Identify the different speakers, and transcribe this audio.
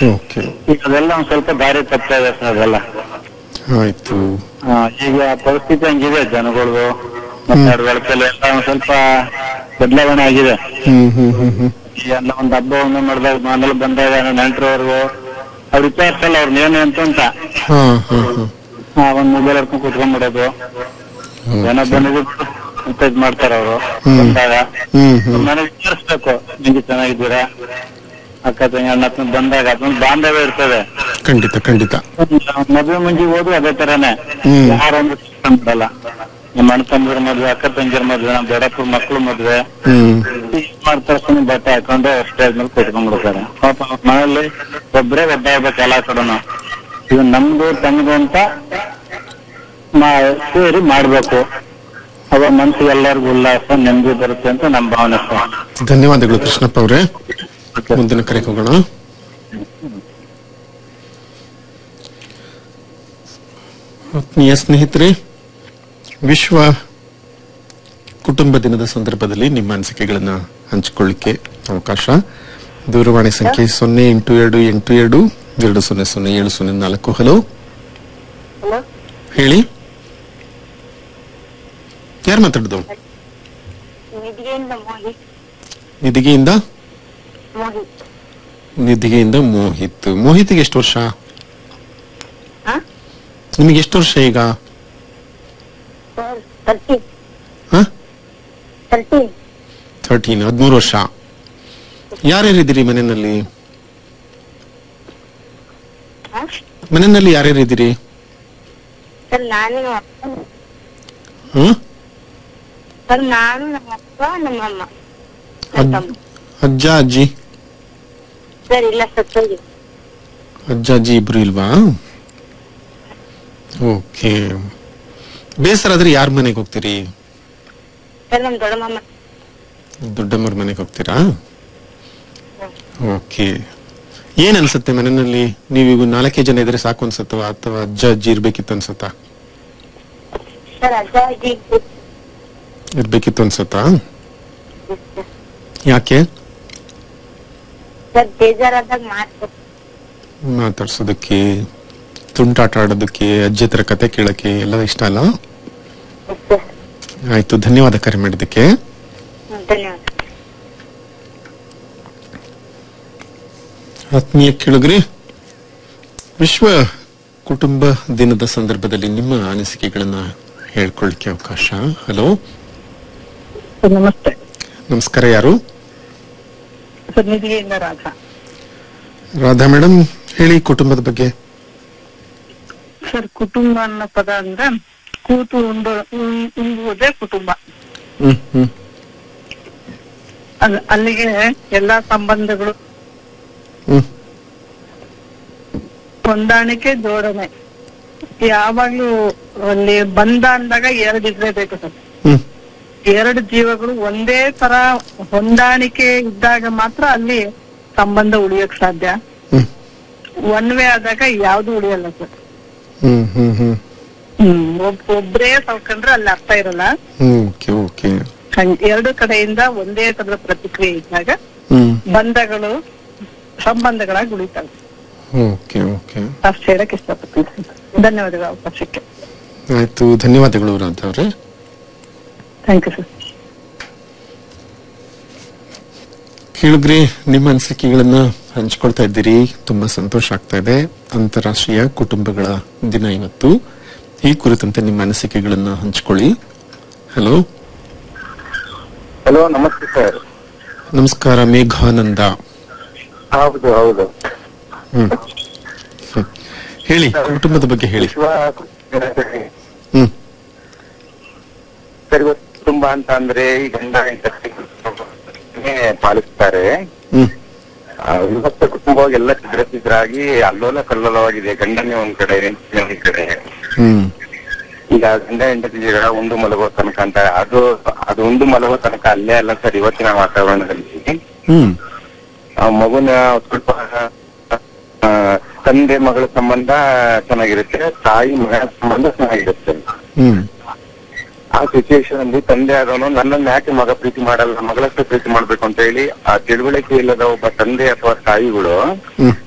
Speaker 1: Okay
Speaker 2: ಈಗ ಅದೆಲ್ಲ ಒಂದ್ ಸ್ವಲ್ಪ ದಾರಿ ತಪ್ತಾ ಇದೆ ಸರ್ ಅದೆಲ್ಲ
Speaker 1: ಆಯ್ತು
Speaker 2: ಆ, ಈಗ ಪರಿಸ್ಥಿತಿ ಹಂಗಿದೆ ಜನಗಳದು ಮತ್ತೆ ನಡವಳಿಕೆಲ್ಲ ಎಲ್ಲ ಒಂದ್ ಸ್ವಲ್ಪ ಬದಲಾವಣೆ ಆಗಿದೆ
Speaker 1: ಹ್ಮ್ ಹ್ಮ್ ಹ್ಮ್ ಹ್ಮ್
Speaker 2: ಈಗ ಎಲ್ಲ ಒಂದ್ ಹಬ್ಬವನ್ನು ಮಾಡಿದಾಗ ಮನೇಲಿ ಬಂದಾಗ ನೆಂಟರವ್ರಿಗೂ ಅವ್ರು ವಿಚಾರಿಸಲ್ಲ ಅವ್ರನ್ನ ಏನು ಅಂತ ಅಂತ
Speaker 1: ಹಾ ಹಾ ಹಾ
Speaker 2: ಆ, ಒಂದ್ ಮೊಬೈಲ್ ಹಿಡ್ಕೊಂಡು ಕುತ್ಕೊಂಡ್ಬಿಡೋದು ಏನೋ ಬಂದಿದ್ದು ಅಂತ ಇದ್ ಮಾಡ್ತಾರ ಅವರು
Speaker 1: ಹ್ಮ್.
Speaker 2: ಬಂದಾಗ
Speaker 1: ಹ್ಮ್ ಹ್ಮ್
Speaker 2: ನನಗೆ ವಿಚಾರಿಸ್ಬೇಕು ನಿಮ್ಗೆ ಚೆನ್ನಾಗಿದ್ದೀರಾ ಅಕ್ಕ ತಂಗಿ ಅಣ್ಣ ತಮ್ಮ ಬಂದಾಗ ಅದೊಂದು ಬಾಂಧವ್ಯ ಇರ್ತದೆ
Speaker 1: ಖಂಡಿತ ಖಂಡಿತ
Speaker 2: ಮದ್ವೆ ಮುಂಜಿ ಹೋದ್ರು ಅದೇ ತರಾನೇ
Speaker 1: ಹ್ಮ್.
Speaker 2: ಯಾರೊಂದು ಬಿಡಲ್ಲ ನಮ್ಮ ಅಣ್ಣ ತಮ್ಮದ್ರ ಮದ್ವೆ ಅಕ್ಕ ತಂಗಿರ ಮದ್ವೆ ನಮ್ಮ ದೊಡ್ಡಪ್ಪರ ಮಕ್ಳು ಮದ್ವೆ
Speaker 1: ಹ್ಮ್ ಧನ್ಯವಾದಗಳು ಕೃಷ್ಣಪ್ಪ ಅವರೇ ಮುಂದಿನ ಕರೆಗೆ ಹೋಗೋಣ ಆತ್ಮೀಯ ಸ್ನೇಹಿತರೆ ವಿಶ್ವ ಕುಟುಂಬ ದಿನದ ಸಂದರ್ಭದಲ್ಲಿ ನಿಮ್ಮ ಅನಿಸಿಕೆಗಳನ್ನ ಹಂಚಿಕೊಳ್ಳಿಕ್ಕೆ ಅವಕಾಶ ದೂರವಾಣಿ ಸಂಖ್ಯೆ ಸೊನ್ನೆ ಎಂಟು ಎರಡು ಎಂಟು ಎರಡು ಎರಡು ಸೊನ್ನೆ ಸೊನ್ನೆ ಏಳು ಸೊನ್ನೆ ನಾಲ್ಕು ಹಲೋ ಹೇಳಿ ಯಾರು ಮಾತಾಡುದು
Speaker 3: ನಿಧಿಗೆಯಿಂದ ಮೋಹಿತ್
Speaker 1: ನಿಧಿಗೆಯಿಂದ
Speaker 3: ಮೋಹಿತ್
Speaker 1: ನಿಧಿಗೆಯಿಂದ ಮೋಹಿತ್ ಮೋಹಿತ್ಗೆ ಎಷ್ಟು ವರ್ಷ
Speaker 3: ಹಾ
Speaker 1: ನಿಮಗೆ ಎಷ್ಟು ವರ್ಷ ಈಗ
Speaker 3: ಸರ್ ತರ್ಟಿ
Speaker 1: ಹ
Speaker 3: ತರ್ಟಿ
Speaker 1: ಥರ್ಟೀನ್ ಹದಿಮೂರು ವರ್ಷ ಯಾರ್ಯಾರಿದ್ದೀರಿ ಮನೆಯಲ್ಲಿ
Speaker 3: ಹಾ
Speaker 1: ಮನೆಯಲ್ಲಿ ಯಾರ್ಯಾರಿದ್ದೀರಿ
Speaker 3: ಸರ್ ನಾನು ನಮ್ಮ ಅಪ್ಪ
Speaker 1: ಹ
Speaker 3: ಸರ್ ನಾನು ನಮ್ಮ ಅಪ್ಪ ನಮ್ಮ ಅಮ್ಮ ನನ್ನ
Speaker 1: ಅದ್-
Speaker 3: ತಮ್ಮ
Speaker 1: ಅಜ್ಜ ಅಜ್ಜಿ
Speaker 3: ಸರ್ ಇಲ್ಲ ಸತ್ತೋಗಿ
Speaker 1: ಅಜ್ಜ ಅಜ್ಜಿ ಇಬ್ರು ಇಲ್ವಾ ಓಕೆ ಬೇಸರ ಆದ್ರೆ ಯಾರ ಮನೆಗೆ ಹೋಗ್ತೀರಿ
Speaker 3: ಸರ್ ನಮ್ಮ ದೊಡ್ಡಮ್ಮ
Speaker 1: ದೊಡ್ಡಮ್ಮರ ಮನೆಗೆ ಹೋಗ್ತೀರಾ ಓಕೆ ಏನ್ ಅನ್ಸುತ್ತೆ ಮನೆಯಲ್ಲಿ ನೀವೀಗ ನಾಲ್ಕೇ ಜನ ಇದ್ರೆ ಸಾಕು ಅನ್ಸತ್ತವ ಅಥವಾ ಅಜ್ಜ ಅಜ್ಜಿ ಇರ್ಬೇಕಿತ್ತು ಅನ್ಸತ್ತಾ
Speaker 3: ಸರ್ ಅಜ್ಜ ಅಜ್ಜಿ
Speaker 1: ಇರ್ಬೇಕಿತ್ತು ಅನ್ಸತ್ತಾ ಯಾಕೆ
Speaker 3: ಸರ್ ಬೇಜಾರಾದಾಗ ಮಾತು
Speaker 1: ಮಾತಾಡ್ಸೋದಕ್ಕೆ ತುಂಟಾಟ ಆಡೋದಕ್ಕೆ ಅಜ್ಜಿ ಹತ್ರ ಕತೆ ಕೇಳಕ್ಕೆ ಎಲ್ಲ ಇಷ್ಟ ಅಲ್ಲ
Speaker 3: ಸರ್
Speaker 1: ಆಯ್ತು ಧನ್ಯವಾದ ಕರೆ ಮಾಡಿದ್ದಕ್ಕೆ
Speaker 3: ಹ್ಮ್, ಧನ್ಯವಾದ
Speaker 1: ಆತ್ಮೀಯ ಕೇಳುಗ್ರಿ ವಿಶ್ವ ಕುಟುಂಬ ದಿನದ ಸಂದರ್ಭದಲ್ಲಿ ನಿಮ್ಮ ಅನಿಸಿಕೆಗಳನ್ನ ಹೇಳ್ಕೊಳ್ಳಿಕ್ಕೆ ಅವಕಾಶ ಹಲೋ
Speaker 4: ಸರ್ ನಮಸ್ತೆ
Speaker 1: ನಮಸ್ಕಾರ ಯಾರು
Speaker 4: ಸರ್ ನಿಧಿಗೆಯಿಂದ ರಾಧಾ
Speaker 1: ರಾಧಾ ಮೇಡಮ್ ಹೇಳಿ ಕುಟುಂಬದ ಬಗ್ಗೆ
Speaker 4: ಸರ್ ಕುಟುಂಬ ಅನ್ನೋ ಪದ ಅಂದ್ರೆ ಕೂತು ಉಂಡು ಉಣ್- ಉಣ್ಣುವುದೇ ಕುಟುಂಬ
Speaker 1: ಹ್ಮ್ ಹ್ಮ್
Speaker 4: ಅದ್- ಅಲ್ಲಿಗೆ ಎಲ್ಲಾ ಸಂಬಂಧಗಳು
Speaker 1: ಹ್ಮ್
Speaker 4: ಹೊಂದಾಣಿಕೆ ಜೋಡಣೆ ಯಾವಾಗ್ಲೂ ಅಲ್ಲಿ ಬಂಧ ಅಂದಾಗ ಎರಡು ಇರ್ಲೇಬೇಕು ಸರ್
Speaker 1: ಹ್ಮ್
Speaker 4: ಎರಡು ಜೀವಗಳು ಒಂದೇ ತರ ಹೊಂದಾಣಿಕೆ ಇದ್ದಾಗ ಮಾತ್ರ ಅಲ್ಲಿ ಸಂಬಂಧ ಉಳಿಯಕ್ ಸಾಧ್ಯ
Speaker 1: ಹ್ಮ್
Speaker 4: ಒನ್ ವೇ ಆದಾಗ ಯಾವ್ದು ಉಳಿಯಲ್ಲ ಸರ್
Speaker 1: ಹ್ಮ್ ಹ್ಮ್ ಹ್ಮ್
Speaker 4: ಹ್ಮ್ ಒಬ್- ಒಬ್ರೇ ಸೌಕಂಡ್ರೆ ಅಲ್ಲಿ ಅರ್ಥ ಇರಲ್ಲ
Speaker 1: ಹ್ಮ್ ಓಕೆ ಓಕೆ
Speaker 4: ಹಂಗ್- ಎರಡು ಕಡೆಯಿಂದ ಒಂದೇ ತರದ ಪ್ರತಿಕ್ರಿಯೆ ಇದ್ದಾಗ
Speaker 1: ಹ್ಮ್
Speaker 4: ಬಂಧಗಳು ಸಂಬಂಧಗಳಾಗಿ ಉಳಿತಾವೆ
Speaker 1: ಓಕೆ ಓಕೆ
Speaker 4: ಅಷ್ಟು ಹೇಳಕ್ ಇಷ್ಟಪಡ್ತೀನಿ ಧನ್ಯವಾದಗಳು ಅವಕಾಶಕ್ಕೆ
Speaker 1: ಆಯ್ತು ಧನ್ಯವಾದಗಳು ರಾಧಾ ಅವರೇ
Speaker 4: ಥ್ಯಾಂಕ್ ಯು ಸರ್
Speaker 1: ಕೇಳಿದ್ರಿ ನಿಮ್ಮ ಅನಿಸಿಕೆಗಳನ್ನ ಹಂಚ್ಕೊಳ್ತಾ ಇದ್ದೀರಿ ತುಂಬಾ ಸಂತೋಷ ಆಗ್ತಾ ಇದೆ ಅಂತಾರಾಷ್ಟ್ರೀಯ ಕುಟುಂಬಗಳ ದಿನ ಇವತ್ತು ಈ ಕುರಿತಂತೆ ನಿಮ್ಮ ಅನಿಸಿಕೆಗಳನ್ನ ಹಂಚ್ಕೊಳ್ಳಿ ಹಲೋ
Speaker 2: ಹಲೋ ನಮಸ್ತೆ ಸರ್
Speaker 1: ನಮಸ್ಕಾರ ಮೇಘಾನಂದ
Speaker 2: ಹೌದು ಹೌದು
Speaker 1: ಹ್ಮ್ ಹ್ಮ್. ಹೇಳಿ ಕುಟುಂಬದ ಬಗ್ಗೆ ಹೇಳಿ
Speaker 2: ವಿಶ್ವ
Speaker 1: ಹ್ಮ್
Speaker 2: ಸರಿ ಇವತ್ತು ಕುಟುಂಬ ಅಂತ ಅಂದ್ರೆ ಈ ಗಂಡ ಹೆಂಡತಿನೇ ಪಾಲಿಸ್ತಾರೆ
Speaker 1: ಹ್ಮ್
Speaker 2: ಆ, ವಿಭಕ್ತ ಕುಟುಂಬವಾಗಿ ಎಲ್ಲ ಚಿದ್ರಚಿದ್ರಾಗಿ ಅಲ್ಲೋಲ ಕಲ್ಲೋಲವಾಗಿದೆ ಗಂಡನೇ ಒಂದ್ ಕಡೆ ಹೆಂಡತಿನೇ ಒಂದ್ ಕಡೆ
Speaker 1: ಹ್ಮ್
Speaker 2: ಈಗ ಗಂಡ ಹೆಂಡತಿ ಜಗಳ ಉಂಡು ಮಲಗೋ ತನಕ ಅಂತ ಅದು ಅದು ಉಂಡು ಮಲಗೋ ತನಕ ಅಲ್ಲೇ ಅಲ್ಲ ಸರ್ ಇವತ್ತಿನ ವಾತಾವರಣದಲ್ಲಿ
Speaker 1: ಹ್ಮ್
Speaker 2: ಆ ಮಗುನ ಸ್ವಲ್ಪ ಆ, ತಂದೆ ಮಗಳ ಸಂಬಂಧ ಚೆನ್ನಾಗಿರುತ್ತೆ ತಾಯಿ ಮಗಳ ಸಂಬಂಧ ಚೆನ್ನಾಗಿರುತ್ತೆ
Speaker 1: ಹ್ಮ್
Speaker 2: ಆ ಸಿಚುವೇಶನ್ ಅಲ್ಲಿ ತಂದೆ ಆದವನು ನನ್ನನ್ನು ಯಾಕೆ ಮಗ ಪ್ರೀತಿ ಮಾಡಲ್ಲ ಮಗಳಷ್ಟು ಪ್ರೀತಿ ಮಾಡ್ಬೇಕು ಅಂತ ಹೇಳಿ ಆ ತಿಳುವಳಿಕೆ ಇಲ್ಲದ ಒಬ್ಬ ತಂದೆ ಅಥವಾ ತಾಯಿಗಳು
Speaker 1: ಹ್ಮ್